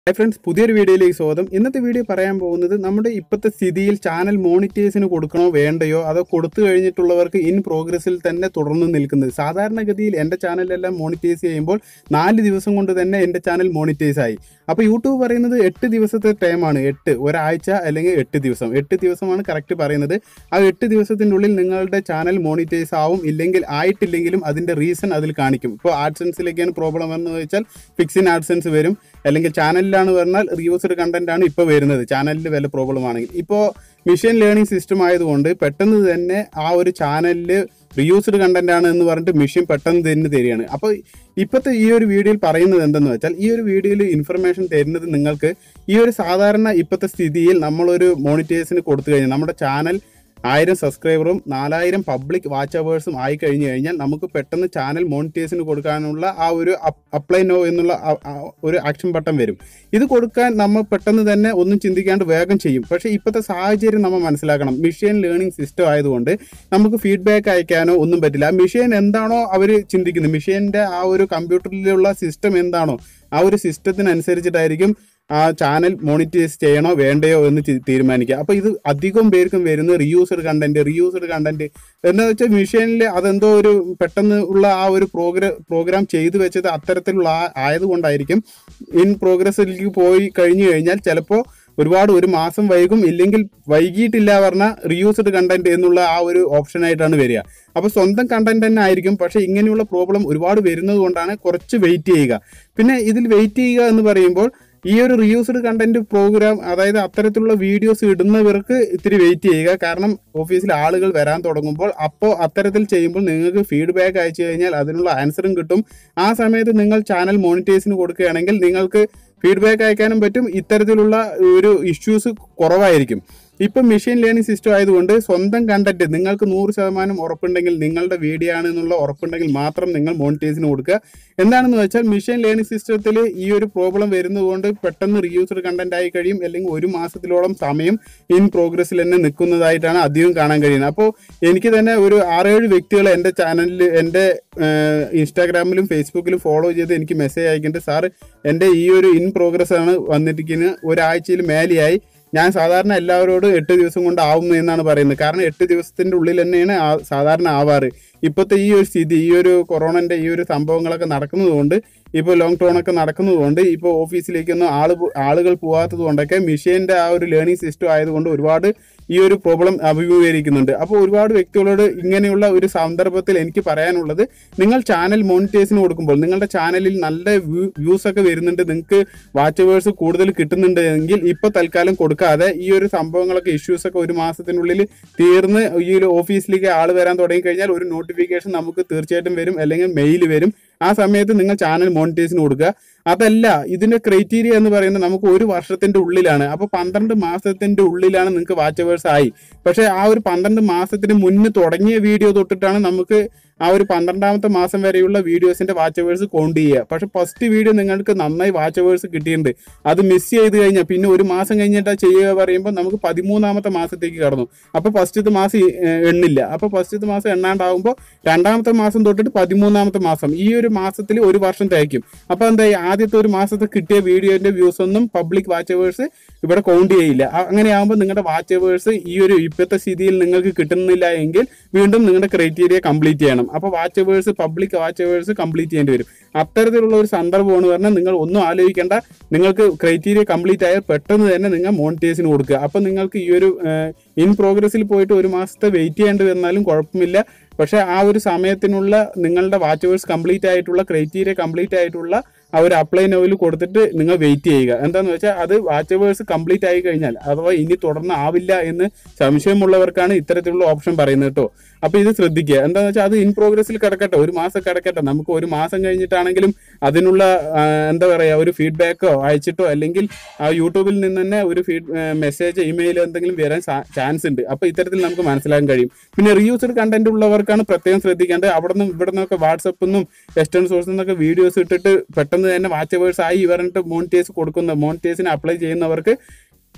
Hi friends പുതിയൊരു വീഡിയോയിലേക്ക് സ്വാഗതം ഇന്നത്തെ വീഡിയോ പറയാൻ പോകുന്നത് നമ്മുടെ ഇപ്പോഴത്തെ സ്ഥിതിയിൽ ചാനൽ മോണിറ്റേഴ്സിന് കൊടുക്കണോ വേണ്ടയോ അതോ കൊടുത്തു കഴിഞ്ഞിട്ടുള്ളവർക്ക് ഇൻ പ്രോഗ്രസ്സിൽ തന്നെ തുടർന്ന് നിൽക്കുന്നത് സാധാരണഗതിയിൽ എൻ്റെ ചാനലെല്ലാം മോണിറ്റൈസ് ചെയ്യുമ്പോൾ നാല് ദിവസം കൊണ്ട് തന്നെ എൻ്റെ ചാനൽ മോണിറ്റൈസ് ആയി അപ്പോൾ യൂട്യൂബ് പറയുന്നത് എട്ട് ദിവസത്തെ ടൈമാണ് എട്ട് ഒരാഴ്ച അല്ലെങ്കിൽ എട്ട് ദിവസം എട്ട് ദിവസമാണ് കറക്റ്റ് പറയുന്നത് ആ എട്ട് ദിവസത്തിൻ്റെ ഉള്ളിൽ നിങ്ങളുടെ ചാനൽ മോണിറ്റൈസ് ആവും ഇല്ലെങ്കിൽ ആയിട്ടില്ലെങ്കിലും അതിൻ്റെ റീസൺ അതിൽ കാണിക്കും ഇപ്പോൾ ആഡ്സൻസിലേക്കാണ് പ്രോബ്ലം എന്ന് വെച്ചാൽ ഫിക്സിൻ ആഡ്സൻസ് വരും അല്ലെങ്കിൽ ചാനലിലാണ് പറഞ്ഞാൽ റിയൂസ്ഡ് കണ്ടന്റ് ആണ് ഇപ്പോൾ വരുന്നത് ചാനലിൽ വല്ല പ്രോബ്ലം ആണെങ്കിൽ ഇപ്പോൾ മെഷീൻ ലേണിംഗ് സിസ്റ്റം ആയതുകൊണ്ട് പെട്ടെന്ന് തന്നെ ആ ഒരു ചാനലിൽ റിയൂസ്ഡ് കണ്ടന്റ് ആണ് എന്ന് പറഞ്ഞിട്ട് മെഷീൻ പെട്ടെന്ന് തന്നെ തരികയാണ് അപ്പോൾ ഇപ്പോഴത്തെ ഈ ഒരു വീഡിയോയിൽ പറയുന്നത് എന്തെന്ന് വെച്ചാൽ ഈ ഒരു വീഡിയോയിൽ ഇൻഫർമേഷൻ തരുന്നത് നിങ്ങൾക്ക് ഈ ഒരു സാധാരണ ഇപ്പോഴത്തെ സ്ഥിതിയിൽ നമ്മളൊരു മോണിറ്റേഴ്സിന് കൊടുത്തു കഴിഞ്ഞാൽ നമ്മുടെ ചാനൽ ആയിരം സബ്സ്ക്രൈബറും നാലായിരം പബ്ലിക് വാച്ച് അവേഴ്സും ആയി കഴിഞ്ഞു കഴിഞ്ഞാൽ നമുക്ക് പെട്ടെന്ന് ചാനൽ മോണിറ്റേഴ്സിന് കൊടുക്കാനുള്ള ആ ഒരു അപ്ലൈ നോ എന്നുള്ള ആ- ആ ഒരു ആക്ഷൻ ബട്ടൺ വരും ഇത് കൊടുക്കാൻ നമ്മൾ പെട്ടെന്ന് തന്നെ ഒന്നും ചിന്തിക്കാണ്ട് വേഗം ചെയ്യും പക്ഷേ ഇപ്പോഴത്തെ സാഹചര്യം നമ്മൾ മനസ്സിലാക്കണം മെഷീൻ ലേണിംഗ് സിസ്റ്റം ആയതുകൊണ്ട് നമുക്ക് ഫീഡ്ബാക്ക് അയക്കാനോ ഒന്നും പറ്റില്ല ആ മെഷീൻ എന്താണോ അവർ ചിന്തിക്കുന്നത് മെഷീൻ്റെ ആ ഒരു കമ്പ്യൂട്ടറിലുള്ള സിസ്റ്റം എന്താണോ ആ ഒരു സിസ്റ്റത്തിനനുസരിച്ചിട്ടായിരിക്കും ആ ചാനൽ മോണിറ്റൈസ് ചെയ്യണോ വേണ്ടയോ എന്ന് തി- തീരുമാനിക്കുക അപ്പോൾ ഇത് അധികം പേർക്കും വരുന്ന റിയൂസ്ഡ് കണ്ടന്റ് റിയൂസ്ഡ് കണ്ടന്റ് എന്താ വെച്ചാൽ മെഷീനിൽ അതെന്തോ ഒരു പെട്ടെന്ന് ഉള്ള ആ ഒരു പ്രോഗ്രാം പ്രോഗ്രാം ചെയ്തു വെച്ചത് അത്തരത്തിലുള്ള ആ- ആയതുകൊണ്ടായിരിക്കും ഇൻ പ്രോഗ്രസ്സിലേക്ക് പോയി കഴിഞ്ഞു കഴിഞ്ഞാൽ ചിലപ്പോൾ ഒരുപാട് ഒരു മാസം വൈകും ഇല്ലെങ്കിൽ വൈകിട്ടില്ല പറഞ്ഞാൽ റിയൂസ്ഡ് കണ്ടന്റ് എന്നുള്ള ആ ഒരു ഓപ്ഷനായിട്ടാണ് വരിക അപ്പോൾ സ്വന്തം കണ്ടന്റ് തന്നെ ആയിരിക്കും പക്ഷേ ഇങ്ങനെയുള്ള പ്രോബ്ലം ഒരുപാട് വരുന്നത് കൊണ്ടാണ് കുറച്ച് വെയിറ്റ് ചെയ്യുക പിന്നെ ഇതിൽ വെയിറ്റ് ചെയ്യുക എന്ന് പറയുമ്പോൾ ഈ ഒരു റിയൂസ്ഡ് കണ്ടന്റ് പ്രോഗ്രാം അതായത് അത്തരത്തിലുള്ള വീഡിയോസ് ഇടുന്നവർക്ക് ഇത്തിരി വെയിറ്റ് ചെയ്യുക കാരണം ഓഫീസിൽ ആളുകൾ വരാൻ തുടങ്ങുമ്പോൾ അപ്പോൾ അത്തരത്തിൽ ചെയ്യുമ്പോൾ നിങ്ങൾക്ക് ഫീഡ്ബാക്ക് അയച്ചു കഴിഞ്ഞാൽ അതിനുള്ള ആൻസറും കിട്ടും ആ സമയത്ത് നിങ്ങൾ ചാനൽ മോണിറ്റൈസിന് കൊടുക്കുകയാണെങ്കിൽ നിങ്ങൾക്ക് ഫീഡ്ബാക്ക് അയക്കാനും പറ്റും ഇത്തരത്തിലുള്ള ഒരു ഇഷ്യൂസ് കുറവായിരിക്കും ഇപ്പം മെഷീൻ ലേണിംഗ് സിസ്റ്റം ആയതുകൊണ്ട് സ്വന്തം കണ്ടന്റ് നിങ്ങൾക്ക് നൂറ് ശതമാനം ഉറപ്പുണ്ടെങ്കിൽ നിങ്ങളുടെ വീഡിയോ ആണ് എന്നുള്ള ഉറപ്പുണ്ടെങ്കിൽ മാത്രം നിങ്ങൾ മോണിറ്റൈസിന് കൊടുക്കുക എന്താണെന്ന് വെച്ചാൽ മെഷീൻ ലേണിംഗ് സിസ്റ്റത്തിൽ ഈ ഒരു പ്രോബ്ലം വരുന്നതുകൊണ്ട് പെട്ടെന്ന് റിയൂസ്ഡ് കണ്ടന്റ് ആയി കഴിയും അല്ലെങ്കിൽ ഒരു മാസത്തിലോളം സമയം ഇൻ പ്രോഗ്രസ്സിൽ തന്നെ നിൽക്കുന്നതായിട്ടാണ് അധികം കാണാൻ കഴിയുന്നത് അപ്പോൾ എനിക്ക് തന്നെ ഒരു ആറേഴ് വ്യക്തികൾ എൻ്റെ ചാനലിൽ എൻ്റെ ഇൻസ്റ്റാഗ്രാമിലും ഫേസ്ബുക്കിലും ഫോളോ ചെയ്ത് എനിക്ക് മെസ്സേജ് അയക്കുന്നുണ്ട് സാർ എൻ്റെ ഈ ഒരു ഇൻ പ്രോഗ്രസ് ആണ് വന്നിരിക്കുന്നത് ഒരാഴ്ചയിൽ മേലെയായി ഞാൻ സാധാരണ എല്ലാവരോടും എട്ട് ദിവസം കൊണ്ട് ആവുന്നു എന്നാണ് പറയുന്നത് കാരണം എട്ട് ദിവസത്തിൻ്റെ ഉള്ളിൽ തന്നെയാണ് ആ- സാധാരണ ആവാറ് ഇപ്പോഴത്തെ ഈ ഒരു സ്ഥിതി ഈ ഒരു കൊറോണൻ്റെ ഈ ഒരു സംഭവങ്ങളൊക്കെ നടക്കുന്നതുകൊണ്ട് ഇപ്പോൾ ലോങ് ടേൺ ഒക്കെ നടക്കുന്നതുകൊണ്ട് ഇപ്പോൾ ഓഫീസിലേക്കൊന്നും ആള് പോ- ആളുകൾ പോകാത്തത് കൊണ്ടൊക്കെ മെഷീൻ്റെ ആ ഒരു ലേണിംഗ് സിസ്റ്റം ആയതുകൊണ്ട് ഒരുപാട് ഈ ഒരു പ്രോബ്ലം അഭിമുഖീകരിക്കുന്നുണ്ട് അപ്പോൾ ഒരുപാട് വ്യക്തികളോട് ഇങ്ങനെയുള്ള ഒരു സന്ദർഭത്തിൽ എനിക്ക് പറയാനുള്ളത് നിങ്ങൾ ചാനൽ മോണിറ്റേഴ്സിന് കൊടുക്കുമ്പോൾ നിങ്ങളുടെ ചാനലിൽ നല്ല വ്യൂസ് ഒക്കെ വരുന്നുണ്ട് നിങ്ങൾക്ക് വാച്ചവേഴ്സ് കൂടുതൽ കിട്ടുന്നുണ്ട് എങ്കിൽ ഇപ്പോൾ തൽക്കാലം കൊടുക്കാതെ ഈ ഒരു സംഭവങ്ങളൊക്കെ ഇഷ്യൂസ് ഒക്കെ ഒരു മാസത്തിനുള്ളിൽ തീർന്ന് ഈ ഒരു ഓഫീസിലേക്ക് ആൾ വരാൻ തുടങ്ങി കഴിഞ്ഞാൽ ഒരു നോട്ടിഫിക്കേഷൻ നമുക്ക് തീർച്ചയായിട്ടും വരും അല്ലെങ്കിൽ മെയിൽ വരും ആ സമയത്ത് നിങ്ങൾ ചാനൽ മോണിറ്റേഴ്സിന് കൊടുക്കുക അതല്ല ഇതിന്റെ ക്രൈറ്റീരിയ എന്ന് പറയുന്നത് നമുക്ക് ഒരു വർഷത്തിന്റെ ഉള്ളിലാണ് അപ്പോൾ പന്ത്രണ്ട് മാസത്തിന്റെ ഉള്ളിലാണ് നിങ്ങൾക്ക് വാച്ചവേഴ്സ് ആയി പക്ഷേ ആ ഒരു പന്ത്രണ്ട് മാസത്തിന് മുന്നേ തുടങ്ങിയ വീഡിയോ തൊട്ടിട്ടാണ് നമുക്ക് ആ ഒരു പന്ത്രണ്ടാമത്തെ മാസം വരെയുള്ള വീഡിയോസിന്റെ വാച്ചവേഴ്സ് കൗണ്ട് ചെയ്യുക പക്ഷെ ഫസ്റ്റ് വീഡിയോ നിങ്ങൾക്ക് നന്നായി വാച്ചവേഴ്സ് കിട്ടിയിട്ടുണ്ട് അത് മിസ് ചെയ്ത് കഴിഞ്ഞാൽ പിന്നെ ഒരു മാസം കഴിഞ്ഞിട്ടാ ചെയ്യുക പറയുമ്പോൾ നമുക്ക് പതിമൂന്നാമത്തെ മാസത്തേക്ക് കടന്നു അപ്പോൾ ഫസ്റ്റത്തെ മാസം ഈ, ഏഹ്, എണ്ണില്ല അപ്പോൾ ഫസ്റ്റത്തെ മാസം എണ്ണാണ്ടാവുമ്പോൾ രണ്ടാമത്തെ മാസം തൊട്ടിട്ട് പതിമൂന്നാമത്തെ മാസം ഈ ഒരു മാസത്തിൽ ഒരു വർഷം തേക്കും അപ്പോൾ എന്തായി ആദ്യത്തെ ഒരു മാസത്തെ കിട്ടിയ വീഡിയോന്റെ വ്യൂസ് ഒന്നും പബ്ലിക് വാച്ചവേഴ്സ് ഇവിടെ കൗണ്ട് ചെയ്യില്ല അ- അങ്ങനെയാകുമ്പോൾ നിങ്ങളുടെ വാച്ചവേഴ്സ് ഈ ഒരു ഇപ്പോഴത്തെ സ്ഥിതിയിൽ നിങ്ങൾക്ക് കിട്ടുന്നില്ല എങ്കിൽ വീണ്ടും നിങ്ങളുടെ ക്രൈറ്റീരിയ കംപ്ലീറ്റ് ചെയ്യണം അപ്പോൾ വാച്ചവേഴ്സ് പബ്ലിക് വാച്ചവേഴ്സ് കംപ്ലീറ്റ് ചെയ്യേണ്ടി വരും അത്തരത്തിലുള്ള ഒരു സന്ദർഭമാണ് പറഞ്ഞാൽ നിങ്ങൾ ഒന്നും ആലോചിക്കേണ്ട നിങ്ങൾക്ക് ക്രൈറ്റീരിയ കംപ്ലീറ്റ് ആയാൽ പെട്ടെന്ന് തന്നെ നിങ്ങൾ മോണിറ്റേഴ്സിന് കൊടുക്കുക അപ്പോൾ നിങ്ങൾക്ക് ഈ ഒരു ഇൻ പ്രോഗ്രസ്സിൽ പോയിട്ട് ഒരു മാസത്തെ വെയിറ്റ് ചെയ്യേണ്ടി വന്നാലും കുഴപ്പമില്ല പക്ഷേ ആ ഒരു സമയത്തിനുള്ള നിങ്ങളുടെ വാച്ചവേഴ്സ് കംപ്ലീറ്റ് ആയിട്ടുള്ള ക്രൈറ്റീരിയ കംപ്ലീറ്റ് ആയിട്ടുള്ള ആ ഒരു അപ്ലൈ നോവിൽ കൊടുത്തിട്ട് നിങ്ങൾ വെയിറ്റ് ചെയ്യുക എന്താണെന്ന് വെച്ചാൽ അത് വാച്ചവേഴ്സ് കംപ്ലീറ്റ് ആയി കഴിഞ്ഞാൽ അഥവാ ഇനി തുടർന്ന് ആവില്ല എന്ന് സംശയമുള്ളവർക്കാണ് ഇത്തരത്തിലുള്ള ഓപ്ഷൻ പറയുന്നത് കേട്ടോ അപ്പോൾ ഇത് ശ്രദ്ധിക്കുക എന്താണെന്ന് വെച്ചാൽ അത് ഇൻ പ്രോഗ്രസ്സിൽ കിടക്കട്ടെ ഒരു മാസം കിടക്കട്ടെ നമുക്ക് ഒരു മാസം കഴിഞ്ഞിട്ടാണെങ്കിലും അതിനുള്ള ആ, എന്താ പറയുക ഒരു ഫീഡ്ബാക്കോ അയച്ചിട്ടോ അല്ലെങ്കിൽ ആ യൂട്യൂബിൽ നിന്ന് തന്നെ ഒരു ഫീഡ് മെസ്സേജ് ഇമെയിൽ എന്തെങ്കിലും വരാൻ ചാൻസ് ഉണ്ട് അപ്പോൾ ഇത്തരത്തിൽ നമുക്ക് മനസ്സിലാക്കാൻ കഴിയും പിന്നെ റീയൂസ്ഡ് കണ്ടന്റ് ഉള്ളവർക്കാണ് പ്രത്യേകം ശ്രദ്ധിക്കേണ്ടത് അവിടെ നിന്നും ഇവിടെ നിന്നൊക്കെ വാട്സപ്പിൽ നിന്നും വെസ്റ്റേൺ സോഴ്സിൽ നിന്നൊക്കെ വീഡിയോസ് ഇട്ടിട്ട് പെട്ടെന്ന് തന്നെ വാച്ചവേഴ്സ് ആയി പറഞ്ഞിട്ട് മോണിറ്റേഴ്സ് കൊടുക്കുന്ന മോണിറ്റേഴ്സിന് അപ്ലൈ ചെയ്യുന്നവർക്ക്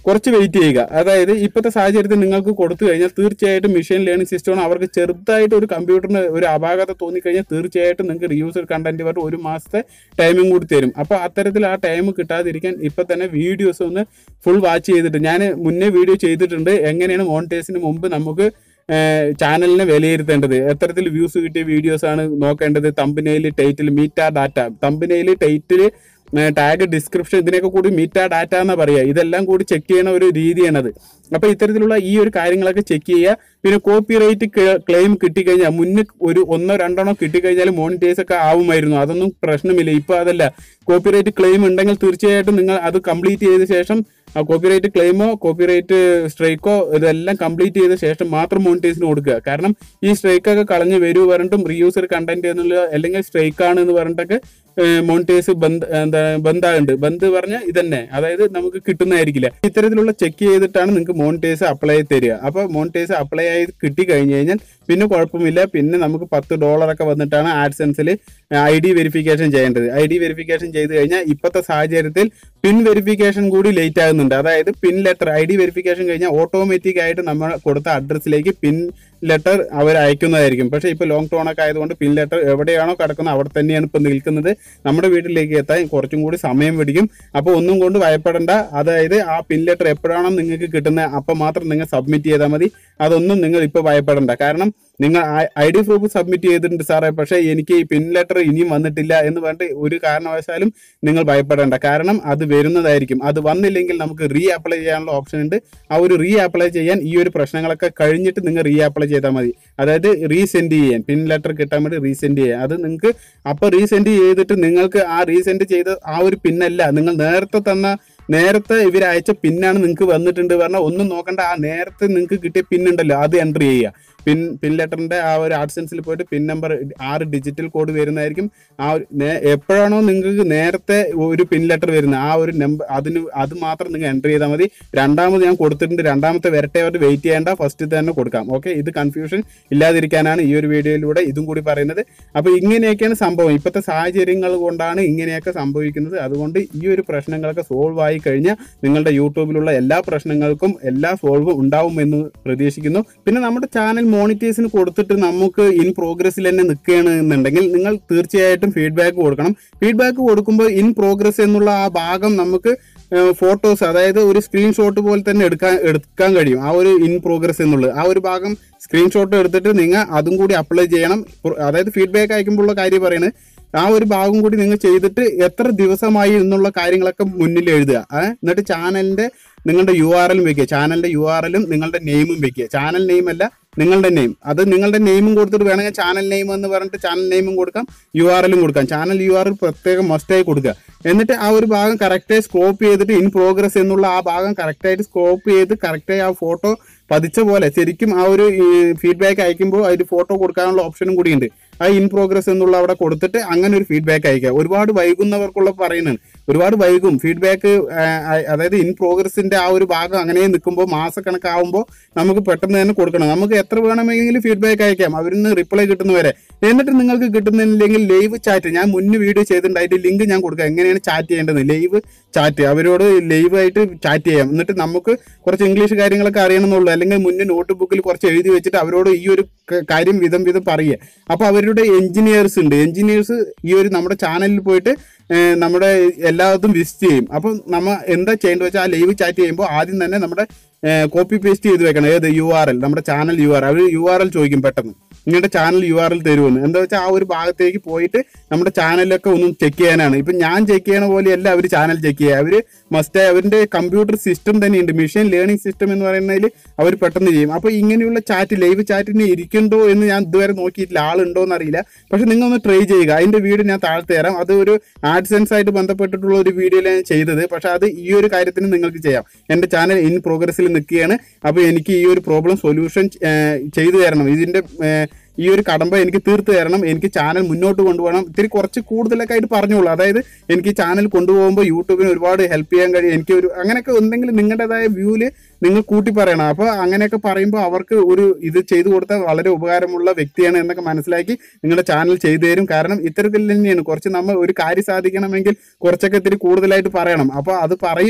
കുറച്ച് വെയിറ്റ് ചെയ്യുക അതായത് ഇപ്പോഴത്തെ സാഹചര്യത്തിൽ നിങ്ങൾക്ക് കൊടുത്തു കഴിഞ്ഞാൽ തീർച്ചയായിട്ടും മെഷീൻ ലേണിംഗ് സിസ്റ്റമാണ് അവർക്ക് ചെറുതായിട്ട് ഒരു കമ്പ്യൂട്ടറിന് ഒരു അപാകത തോന്നിക്കഴിഞ്ഞാൽ തീർച്ചയായിട്ടും നിങ്ങൾക്ക് റിയൂസർ കണ്ടന്റ് പറഞ്ഞ് ഒരു മാസത്തെ ടൈമും കൂടി തരും അപ്പോൾ അത്തരത്തിൽ ആ ടൈം കിട്ടാതിരിക്കാൻ ഇപ്പം തന്നെ വീഡിയോസ് ഒന്ന് ഫുൾ വാച്ച് ചെയ്തിട്ട് ഞാൻ മുന്നേ വീഡിയോ ചെയ്തിട്ടുണ്ട് എങ്ങനെയാണ് മോണിറ്റൈസിന് മുമ്പ് നമുക്ക് ചാനലിനെ വിലയിരുത്തേണ്ടത് എത്തരത്തിൽ വ്യൂസ് കിട്ടിയ വീഡിയോസ് ആണ് നോക്കേണ്ടത് തമ്പനയിൽ ടൈറ്റിൽ മീറ്റ ഡാറ്റ തമ്പനയിൽ ടൈറ്റിൽ ടാഗ് ഡിസ്ക്രിപ്ഷൻ ഇതിനൊക്കെ കൂടി മീറ്റ ഡാറ്റ എന്നാ പറയുക ഇതെല്ലാം കൂടി ചെക്ക് ചെയ്യണ ഒരു രീതിയാണത് അപ്പൊ ഇത്തരത്തിലുള്ള ഈ ഒരു കാര്യങ്ങളൊക്കെ ചെക്ക് ചെയ്യുക പിന്നെ കോപ്പി റൈറ്റ് ക്ലെയിം കിട്ടിക്കഴിഞ്ഞാൽ മുന്നേ ഒരു ഒന്നോ രണ്ടെണ്ണോ കിട്ടിക്കഴിഞ്ഞാൽ മോണിറ്റൈസ് ഒക്കെ ആവുമായിരുന്നു അതൊന്നും പ്രശ്നമില്ല ഇപ്പൊ അതല്ല കോപ്പി റൈറ്റ് ക്ലെയിം ഉണ്ടെങ്കിൽ തീർച്ചയായിട്ടും നിങ്ങൾ അത് കംപ്ലീറ്റ് ചെയ്ത ശേഷം ആ കോപ്പിറൈറ്റ് ക്ലെയിമോ കോപ്പിറൈറ്റ് സ്ട്രൈക്കോ ഇതെല്ലാം കംപ്ലീറ്റ് ചെയ്ത ശേഷം മാത്രം മോണിറ്റൈസിന് കൊടുക്കുക കാരണം ഈ സ്ട്രൈക്കൊക്കെ കളഞ്ഞ് വരൂ പറഞ്ഞിട്ടും റീയൂസർ കണ്ടന്റ് എന്നുള്ള അല്ലെങ്കിൽ സ്ട്രൈക്ക് ആണ് എന്ന് പറഞ്ഞിട്ടൊക്കെ മോണിറ്റൈസ് ബന്ദ് എന്താ ബന്ധാകുണ്ട് ബന്ദ് പറഞ്ഞ ഇതന്നെ അതായത് നമുക്ക് കിട്ടുന്നതായിരിക്കില്ല ഇത്തരത്തിലുള്ള ചെക്ക് ചെയ്തിട്ടാണ് നിങ്ങൾക്ക് മോണിറ്റൈസ് അപ്ലൈ തരിക അപ്പോൾ മോണിറ്റൈസ് അപ്ലൈ ആയി കിട്ടി കഴിഞ്ഞ് കഴിഞ്ഞാൽ പിന്നെ കുഴപ്പമില്ല പിന്നെ നമുക്ക് പത്ത് ഡോളറൊക്കെ വന്നിട്ടാണ് ആഡ്സെൻസിൽ ഐ ഡി വെരിഫിക്കേഷൻ ചെയ്യേണ്ടത് ഐ ഡി വെരിഫിക്കേഷൻ ചെയ്ത് കഴിഞ്ഞാൽ ഇപ്പോഴത്തെ സാഹചര്യത്തിൽ പിൻ വെരിഫിക്കേഷൻ കൂടി ലേറ്റ് ആകുന്നുണ്ട് അതായത് pin letter I D verification കഴിഞ്ഞാൽ ഓട്ടോമാറ്റിക് ആയിട്ട് നമ്മൾ കൊടുത്ത അഡ്രസ്സിലേക്ക് പിൻ ലെറ്റർ അവർ അയക്കുന്നതായിരിക്കും പക്ഷേ ഇപ്പോൾ ലോങ് ടോൺ ഒക്കെ ആയതുകൊണ്ട് പിൻ ലെറ്റർ എവിടെയാണോ കിടക്കുന്നത് അവിടെ തന്നെയാണ് ഇപ്പോൾ നിൽക്കുന്നത് നമ്മുടെ വീട്ടിലേക്ക് എത്താൻ കുറച്ചും കൂടി സമയം പിടിക്കും അപ്പോൾ ഒന്നും കൊണ്ട് ഭയപ്പെടേണ്ട അതായത് ആ പിൻ ലെറ്റർ എപ്പോഴാണോ നിങ്ങൾക്ക് കിട്ടുന്നത് അപ്പം മാത്രം നിങ്ങൾ സബ്മിറ്റ് ചെയ്താൽ മതി അതൊന്നും നിങ്ങൾ ഇപ്പോൾ ഭയപ്പെടേണ്ട കാരണം നിങ്ങൾ ഐ ഡി പ്രൂഫ് സബ്മിറ്റ് ചെയ്തിട്ടുണ്ട് സാറേ പക്ഷേ എനിക്ക് ഈ പിൻ ലെറ്റർ ഇനിയും വന്നിട്ടില്ല എന്ന് പറഞ്ഞിട്ട് ഒരു കാരണവശാലും നിങ്ങൾ ഭയപ്പെടേണ്ട കാരണം അത് വരുന്നതായിരിക്കും അത് വന്നില്ലെങ്കിൽ നമുക്ക് റീ അപ്ലൈ ചെയ്യാനുള്ള ഓപ്ഷൻ ഉണ്ട് ആ ഒരു റീ അപ്ലൈ ചെയ്യാൻ ഈ ഒരു പ്രശ്നങ്ങളൊക്കെ കഴിഞ്ഞിട്ട് നിങ്ങൾ റീ അപ്ലൈ ചെയ്താൽ മതി അതായത് റീസെൻഡ് ചെയ്യാൻ പിൻ ലെറ്റർ കിട്ടാൻ വേണ്ടി റീസെൻഡ് ചെയ്യാൻ അത് നിങ്ങൾക്ക് അപ്പോൾ റീസെൻഡ് ചെയ്തിട്ട് നിങ്ങൾക്ക് ആ റീസെൻഡ് ചെയ്ത ആ ഒരു പിന്നല്ല നിങ്ങൾ നേരത്തെ തന്ന നേരത്തെ ഇവർ അയച്ച പിന്നാണ് നിങ്ങൾക്ക് വന്നിട്ടുണ്ട് പറഞ്ഞാൽ ഒന്നും നോക്കണ്ട ആ നേരത്തെ നിങ്ങൾക്ക് കിട്ടിയ പിൻ ഉണ്ടല്ലോ അത് എൻ്റർ ചെയ്യുക പിൻ പിൻ ലെറ്ററിന്റെ ആ ഒരു ആഡ്സൻസിൽ പോയിട്ട് പിൻ നമ്പർ ആറ് ഡിജിറ്റൽ കോഡ് വരുന്നതായിരിക്കും ആ ഒരു നേ- എപ്പോഴാണോ നിങ്ങൾക്ക് നേരത്തെ ഒരു പിൻ ലെറ്റർ വരുന്നത് ആ ഒരു നമ്പർ അതിന് അത് മാത്രം നിങ്ങൾ എൻ്റർ ചെയ്താൽ മതി രണ്ടാമത് ഞാൻ കൊടുത്തിട്ടുണ്ട് രണ്ടാമത്തെ വരട്ടെ ആയിട്ട് വെയിറ്റ് ചെയ്യേണ്ട ഫസ്റ്റ് തന്നെ കൊടുക്കാം ഓക്കെ ഇത് കൺഫ്യൂഷൻ ഇല്ലാതിരിക്കാനാണ് ഈ ഒരു വീഡിയോയിലൂടെ ഇതും കൂടി പറയുന്നത് അപ്പോൾ ഇങ്ങനെയൊക്കെയാണ് സംഭവം ഇപ്പോഴത്തെ സാഹചര്യങ്ങൾ കൊണ്ടാണ് ഇങ്ങനെയൊക്കെ സംഭവിക്കുന്നത് അതുകൊണ്ട് ഈ ഒരു പ്രശ്നങ്ങളൊക്കെ സോൾവ് ആയി കഴിഞ്ഞാൽ നിങ്ങളുടെ യൂട്യൂബിലുള്ള എല്ലാ പ്രശ്നങ്ങൾക്കും എല്ലാ സോൾവും ഉണ്ടാവുമെന്ന് പ്രതീക്ഷിക്കുന്നു പിന്നെ നമ്മുടെ ചാനൽ മോണിറ്റൈസിന് കൊടുത്തിട്ട് നമുക്ക് ഇൻ പ്രോഗ്രസ്സിൽ തന്നെ നിൽക്കുകയാണ് എന്നുണ്ടെങ്കിൽ നിങ്ങൾ തീർച്ചയായിട്ടും ഫീഡ്ബാക്ക് കൊടുക്കണം ഫീഡ്ബാക്ക് കൊടുക്കുമ്പോൾ ഇൻ പ്രോഗ്രസ് എന്നുള്ള ആ ഭാഗം നമുക്ക് ഫോട്ടോസ് അതായത് ഒരു സ്ക്രീൻഷോട്ട് പോലെ തന്നെ എടുക്കാൻ എടുക്കാൻ കഴിയും ആ ഒരു ഇൻ പ്രോഗ്രസ് എന്നുള്ളത് ആ ഒരു ഭാഗം സ്ക്രീൻഷോട്ട് എടുത്തിട്ട് നിങ്ങൾ അതും കൂടി അപ്ലൈ ചെയ്യണം പ്ര- അതായത് ഫീഡ്ബാക്ക് അയക്കുമ്പോഴുള്ള കാര്യം പറയുന്നത് ആ ഒരു ഭാഗം കൂടി നിങ്ങൾ ചെയ്തിട്ട് എത്ര ദിവസമായി എന്നുള്ള കാര്യങ്ങളൊക്കെ മുന്നിൽ എഴുതുക ഏ? എന്നിട്ട് ചാനലിന്റെ നിങ്ങളുടെ യു ആർ എല്ലും വെക്കുക ചാനലിന്റെ യു ആർ എല്ലും നിങ്ങളുടെ നെയിമും വെക്കുക ചാനൽ നെയിം അല്ല നിങ്ങളുടെ നെയിം അത് നിങ്ങളുടെ നെയിമും കൊടുത്തിട്ട് വേണമെങ്കിൽ ചാനൽ നെയിം എന്ന് പറഞ്ഞിട്ട് ചാനൽ നെയിമും കൊടുക്കാം യു ആർ എല്ലും കൊടുക്കാം ചാനൽ യു ആർ എൽ പ്രത്യേകം മസ്റ്റായി കൊടുക്കുക എന്നിട്ട് ആ ഒരു ഭാഗം കറക്റ്റായി സ്കോപ്പ് ചെയ്തിട്ട് ഇൻ പ്രോഗ്രസ് എന്നുള്ള ആ ഭാഗം കറക്റ്റായിട്ട് സ്കോപ്പ് ചെയ്ത് കറക്റ്റായി ആ ഫോട്ടോ പതിച്ച പോലെ ശരിക്കും ആ ഒരു ഫീഡ്ബാക്ക് അയക്കുമ്പോൾ അതിൽ ഫോട്ടോ കൊടുക്കാനുള്ള ഓപ്ഷനും കൂടിയുണ്ട് ആ ഇൻ പ്രോഗ്രസ് എന്നുള്ള അവിടെ കൊടുത്തിട്ട് അങ്ങനെ ഒരു ഫീഡ്ബാക്ക് അയക്കുക ഒരുപാട് വൈകുന്നവർക്കുള്ള പറയുന്നത് ഒരുപാട് വൈകും ഫീഡ്ബാക്ക് അതായത് ഇൻ പ്രോഗ്രസിന്റെ ആ ഒരു ഭാഗം അങ്ങനെ നിൽക്കുമ്പോൾ മാസക്കണക്കാവുമ്പോൾ നമുക്ക് പെട്ടെന്ന് തന്നെ കൊടുക്കണം നമുക്ക് എത്ര വേണമെങ്കിലും ഫീഡ്ബാക്ക് അയക്കാം അവരിന്ന് റിപ്ലൈ കിട്ടുന്നവരെ എന്നിട്ട് നിങ്ങൾക്ക് കിട്ടുന്നില്ലെങ്കിൽ ലൈവ് ചാറ്റ് ഞാൻ മുന്നേ വീഡിയോ ചെയ്തിട്ടുണ്ട് അതിന്റെ ലിങ്ക് ഞാൻ കൊടുക്കാം എങ്ങനെയാണ് ചാറ്റ് ചെയ്യേണ്ടത് ലൈവ് ചാറ്റ് അവരോട് ലൈവ് ആയിട്ട് ചാറ്റ് ചെയ്യാം എന്നിട്ട് നമുക്ക് കുറച്ച് ഇംഗ്ലീഷ് കാര്യങ്ങളൊക്കെ അറിയണമെന്നുള്ളൂ അല്ലെങ്കിൽ മുന്നേ നോട്ട് ബുക്കിൽ കുറച്ച് എഴുതി വെച്ചിട്ട് അവരോട് ഈ ഒരു ക- കാര്യം വിധം വിധം പറയുക അപ്പോൾ അവരുടെ എഞ്ചിനീയേഴ്സ് ഉണ്ട് എഞ്ചിനീയേഴ്സ് ഈ ഒരു നമ്മുടെ ചാനലിൽ പോയിട്ട് ഏഹ്, നമ്മുടെ എല്ലായിടത്തും വിസിറ്റ് ചെയ്യും അപ്പം നമ്മ എന്താ ചെയ്യേണ്ടത് വെച്ചാൽ ആ ലൈവ് ചാറ്റ് ചെയ്യുമ്പോൾ ആദ്യം തന്നെ നമ്മുടെ കോപ്പി പേസ്റ്റ് ചെയ്ത് വെക്കണം ഏത് യു ആർ എൽ നമ്മുടെ ചാനൽ യു ആർ അവർ യു ആർ എൽ ചോദിക്കും പെട്ടെന്ന് നിങ്ങളുടെ ചാനൽ യു ആർ എൽ തരുമെന്ന് എന്താ വെച്ചാൽ ആ ഒരു ഭാഗത്തേക്ക് പോയിട്ട് നമ്മുടെ ചാനലൊക്കെ ഒന്ന് ചെക്ക് ചെയ്യാനാണ് ഇപ്പം ഞാൻ ചെക്ക് ചെയ്യണ പോലെയല്ല അവർ ചാനൽ ചെക്ക് ചെയ്യുക അവർ മസ്റ്റ് അവരുടെ കമ്പ്യൂട്ടർ സിസ്റ്റം തന്നെയുണ്ട് മെഷീൻ ലേണിംഗ് സിസ്റ്റം എന്ന് പറയുന്നതിൽ അവർ പെട്ടെന്ന് ചെയ്യും അപ്പോൾ ഇങ്ങനെയുള്ള ചാറ്റ് ലൈവ് ചാറ്റിന് ഇരിക്കുന്നുണ്ടോ എന്ന് ഞാൻ ഇതുവരെ നോക്കിയിട്ടില്ല ആളുണ്ടോ എന്നറിയില്ല പക്ഷെ നിങ്ങൾ ഒന്ന് ട്രൈ ചെയ്യുക അതിന്റെ വീഡിയോ ഞാൻ താഴ്ത്തി തരാം അത് ഒരു ആഡ്സെൻസ് ആയിട്ട് ബന്ധപ്പെട്ടിട്ടുള്ള ഒരു വീഡിയോയിലാണ് ഞാൻ ചെയ്തത് പക്ഷെ അത് ഈ ഒരു കാര്യത്തിന് നിങ്ങൾക്ക് ചെയ്യാം എൻ്റെ ചാനൽ ഇൻ പ്രോഗ്രസ്സിൽ നിൽക്കുകയാണ് അപ്പോൾ എനിക്ക് ഈ ഒരു പ്രോബ്ലം സൊല്യൂഷൻ ചെയ്തു തരണം ഇതിൻ്റെ ഈ ഒരു കടമ്പ എനിക്ക് തീർത്ത് തരണം എനിക്ക് ചാനൽ മുന്നോട്ട് കൊണ്ടുപോകണം ഇത്തിരി കുറച്ച് കൂടുതലൊക്കെ ആയിട്ട് പറഞ്ഞോളൂ അതായത് എനിക്ക് ചാനൽ കൊണ്ടുപോകുമ്പോൾ യൂട്യൂബിന് ഒരുപാട് ഹെൽപ്പ് ചെയ്യാൻ കഴിയും എനിക്ക് ഒരു അങ്ങനെയൊക്കെ എന്തെങ്കിലും നിങ്ങളുടേതായ വ്യൂവിൽ നിങ്ങൾ കൂട്ടി പറയണം അപ്പോൾ അങ്ങനെയൊക്കെ പറയുമ്പോൾ അവർക്ക് ഒരു ഇത് ചെയ്തു കൊടുത്താൽ വളരെ ഉപകാരമുള്ള വ്യക്തിയാണ് എന്നൊക്കെ മനസ്സിലാക്കി നിങ്ങളുടെ ചാനൽ ചെയ്തു തരും കാരണം ഇത്തരത്തിൽ തന്നെയാണ് കുറച്ച് നമ്മൾ ഒരു കാര്യം സാധിക്കണമെങ്കിൽ കുറച്ചൊക്കെ ഇത്തിരി കൂടുതലായിട്ട് പറയണം അപ്പോൾ അത് പറയുമ്പോൾ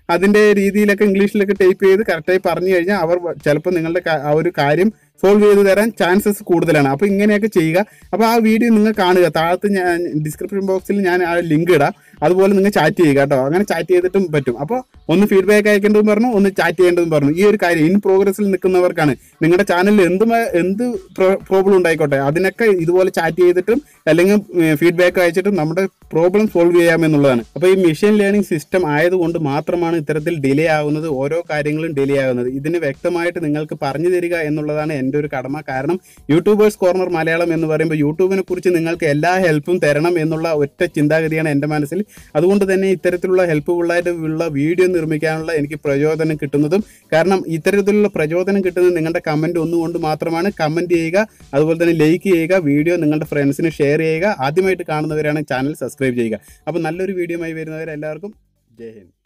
അതിന്റെ രീതിയിലൊക്കെ ഇംഗ്ലീഷിലൊക്കെ ടൈപ്പ് ചെയ്ത് കറക്റ്റായി പറഞ്ഞു കഴിഞ്ഞാൽ അവർ ചിലപ്പോൾ നിങ്ങളുടെ ക- ആ ഒരു കാര്യം സോൾവ് ചെയ്ത് തരാൻ ചാൻസസ് കൂടുതലാണ് അപ്പോൾ ഇങ്ങനെയൊക്കെ ചെയ്യുക അപ്പോൾ ആ വീഡിയോ നിങ്ങൾ കാണുക താഴത്ത് ഞാൻ ഡിസ്ക്രിപ്ഷൻ ബോക്സിൽ ഞാൻ ആ ലിങ്ക് ഇടാം അതുപോലെ നിങ്ങൾ ചാറ്റ് ചെയ്യുക കേട്ടോ അങ്ങനെ ചാറ്റ് ചെയ്തിട്ടും പറ്റും അപ്പോൾ ഒന്ന് ഫീഡ്ബാക്ക് അയക്കേണ്ടതും പറഞ്ഞു ഒന്ന് ചാറ്റ് ചെയ്യേണ്ടതും പറഞ്ഞു ഈ ഒരു കാര്യം ഇൻ പ്രോഗ്രസ്സിൽ നിൽക്കുന്നവർക്കാണ് നിങ്ങളുടെ ചാനലിൽ എന്ത് മ- എന്ത് പ്രോബ്ലം ഉണ്ടായിക്കോട്ടെ അതിനൊക്കെ ഇതുപോലെ ചാറ്റ് ചെയ്തിട്ടും അല്ലെങ്കിൽ ഫീഡ്ബാക്ക് അയച്ചിട്ടും നമ്മുടെ പ്രോബ്ലം സോൾവ് ചെയ്യാമെന്നുള്ളതാണ് അപ്പോൾ ഈ മെഷീൻ ലേണിംഗ് സിസ്റ്റം ആയതുകൊണ്ട് മാത്രമാണ് ഇത്തരത്തിൽ ഡിലേ ആകുന്നത് ഓരോ കാര്യങ്ങളും ഡിലേ ആകുന്നത് ഇതിന് വ്യക്തമായിട്ട് നിങ്ങൾക്ക് പറഞ്ഞു തരിക എന്നുള്ളതാണ് എൻ്റെ ഒരു കടമ കാരണം യൂട്യൂബേഴ്സ് കോർണർ മലയാളം എന്ന് പറയുമ്പോൾ യൂട്യൂബിനെ കുറിച്ച് നിങ്ങൾക്ക് എല്ലാ ഹെൽപ്പും തരണം എന്നുള്ള ഒറ്റ ചിന്താഗതിയാണ് എൻ്റെ മനസ്സിൽ അതുകൊണ്ട് തന്നെ ഇത്തരത്തിലുള്ള ഹെൽപ്ഫുള്ളായിട്ട് ഉള്ള വീഡിയോ നിർമ്മിക്കാനുള്ള എനിക്ക് പ്രചോദനം കിട്ടുന്നതും കാരണം ഇത്തരത്തിലുള്ള പ്രചോദനം കിട്ടുന്നത് നിങ്ങളുടെ കമൻറ്റ് ഒന്നുകൊണ്ട് മാത്രമാണ് കമൻറ്റ് ചെയ്യുക അതുപോലെ തന്നെ ലൈക്ക് ചെയ്യുക വീഡിയോ നിങ്ങളുടെ ഫ്രണ്ട്സിന് ഷെയർ ചെയ്യുക ആദ്യമായിട്ട് കാണുന്നവരാണ് ചാനൽ സബ്സ്ക്രൈബ് ചെയ്യുക അപ്പോൾ നല്ലൊരു വീഡിയോ ആയി വരുന്നവരെല്ലാവർക്കും ജയ് ഹിന്ദ്